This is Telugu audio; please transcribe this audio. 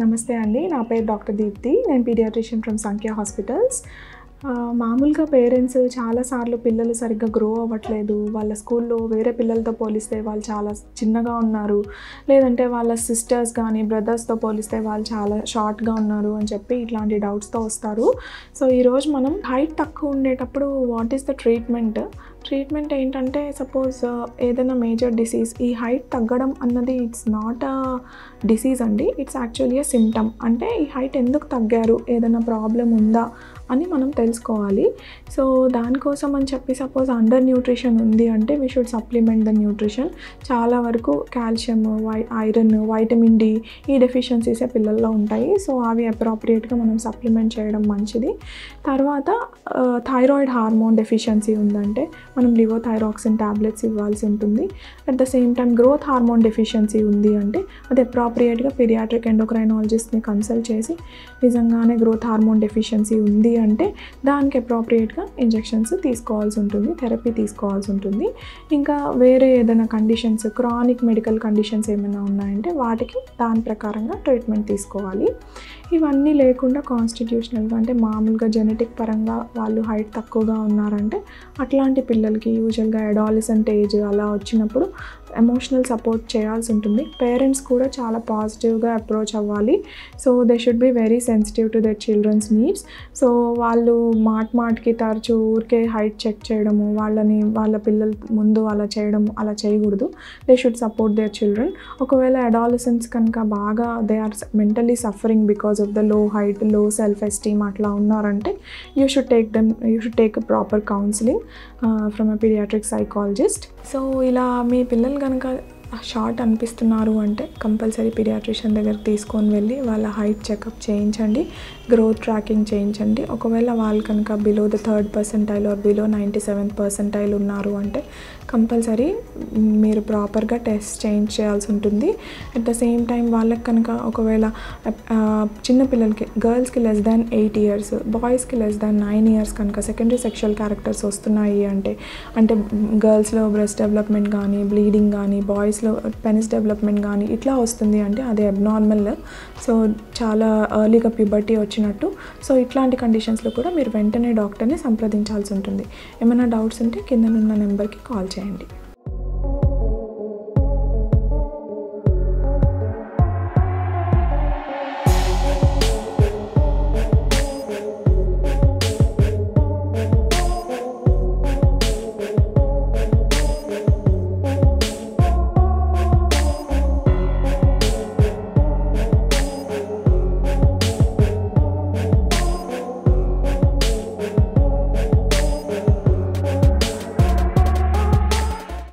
నమస్తే అండి నా పేరు డాక్టర్ దీప్తి నేను పీడియాట్రిషియన్ ఫ్రమ్ సంఖ్య హాస్పిటల్స్ ఆ, మామూలుగా పేరెంట్స్ చాలాసార్లు పిల్లలు సరిగ్గా గ్రో అవ్వట్లేదు వాళ్ళ స్కూల్లో వేరే పిల్లలతో పోలిస్తే వాళ్ళు చాలా చిన్నగా ఉన్నారు లేదంటే వాళ్ళ సిస్టర్స్ కానీ బ్రదర్స్తో పోలిస్తే వాళ్ళు చాలా షార్ట్గా ఉన్నారు అని చెప్పి ఇట్లాంటి డౌట్స్తో వస్తారు సో ఈరోజు మనం హైట్ తక్కువ ఉండేటప్పుడు what is the treatment treatment ఏంటంటే సపోజ్ ఏదైనా మేజర్ డిసీజ్ ఈ హైట్ తగ్గడం అన్నది ఇట్స్ నాట్ అ డిసీజ్ అండి ఇట్స్ యాక్చువల్లీ అ సిమ్టమ్ అంటే ఈ హైట్ ఎందుకు తగ్గారు ఏదైనా ప్రాబ్లం ఉందా అని మనం తెలుసుకోవాలి సో దానికోసం అని చెప్పి సపోజ్ అండర్ న్యూట్రిషన్ ఉంది అంటే we should supplement the nutrition చాలా వరకు కాల్షియం వై ఐరన్ వైటమిన్ డి ఈ డెఫిషియన్సీసే పిల్లల్లో ఉంటాయి సో అవి అప్రాప్రియేట్గా మనం సప్లిమెంట్ చేయడం మంచిది తర్వాత థైరాయిడ్ హార్మోన్ డెఫిషియన్సీ ఉందంటే మనం లివోథైరాక్సిన్ టాబ్లెట్స్ ఇవ్వాల్సి ఉంటుంది at the same time growth hormone deficiency ఉంది అంటే అది అప్రాప్రియేట్గా పీడియాట్రిక్ ఎండోక్రైనాలజిస్ట్ని కన్సల్ట్ చేసి నిజంగానే గ్రోత్ హార్మోన్ డెఫిషియన్సీ ఉంది అంటే దానికి అప్రాప్రియేట్గా ఇంజెక్షన్స్ తీసుకోవాల్సి ఉంటుంది థెరపీ తీసుకోవాల్సి ఉంటుంది ఇంకా వేరే ఏదైనా కండిషన్స్ క్రానిక్ మెడికల్ కండిషన్స్ ఏమైనా ఉన్నాయంటే వాటికి దాని ప్రకారంగా ట్రీట్మెంట్ తీసుకోవాలి ఇవన్నీ లేకుండా కాన్స్టిట్యూషనల్గా అంటే మామూలుగా జెనెటిక్ పరంగా వాళ్ళు హైట్ తక్కువగా ఉన్నారంటే అట్లాంటి పిల్లలకి యూజువల్గా అడాలిసెంట్ ఏజ్ అలా వచ్చినప్పుడు ఎమోషనల్ సపోర్ట్ చేయాల్సి ఉంటుంది పేరెంట్స్ కూడా చాలా పాజిటివ్గా అప్రోచ్ అవ్వాలి so they should be very sensitive to their children's needs so వాళ్ళు మాట్ మాట్కి తరచూ ఊరికే హైట్ చెక్ చేయడము వాళ్ళని వాళ్ళ పిల్లల ముందు అలా చేయడం అలా చేయకూడదు they should support their children ఒకవేళ అడాలసెన్స్ కనుక బాగా they are mentally suffering because of the low height low self esteem అట్లా ఉన్నారంటే you should take them you should take proper counselling from a paediatric psychologist so ఇలా మీ పిల్లలు కనుక షార్ట్ అనిపిస్తున్నారు అంటే కంపల్సరీ పీడియాట్రిషియన్ దగ్గరికి తీసుకొని వెళ్ళి వాళ్ళ హైట్ చెకప్ చేయించండి గ్రోత్ ట్రాకింగ్ చేయించండి ఒకవేళ వాళ్ళు కనుక below the third percentile or below ninety seventh percentile ఉన్నారు అంటే కంపల్సరీ మీరు ప్రాపర్గా టెస్ట్ చేంజ్ చేయాల్సి ఉంటుంది అట్ ద సేమ్ టైం వాళ్ళకి కనుక ఒకవేళ ఆ, చిన్న పిల్లలకి గర్ల్స్కి లెస్ దాన్ ఎయిట్ ఇయర్స్ బాయ్స్కి లెస్ దాన్ నైన్ ఇయర్స్ కనుక సెకండరీ సెక్షువల్ క్యారెక్టర్స్ వస్తున్నాయి అంటే అంటే గర్ల్స్లో బ్రెస్ట్ డెవలప్మెంట్ కానీ బ్లీడింగ్ కానీ బాయ్స్లో పెనిస్ డెవలప్మెంట్ కానీ ఇట్లా వస్తుంది అంటే అది అబ్నార్మల్ సో చాలా ఎర్లీగా ప్యూబర్టీ వచ్చినట్టు సో ఇట్లాంటి కండిషన్స్లో కూడా మీరు వెంటనే డాక్టర్ని సంప్రదించాల్సి ఉంటుంది ఏమైనా డౌట్స్ ఉంటే కింద ఉన్న నెంబర్కి కాల్ చేయండి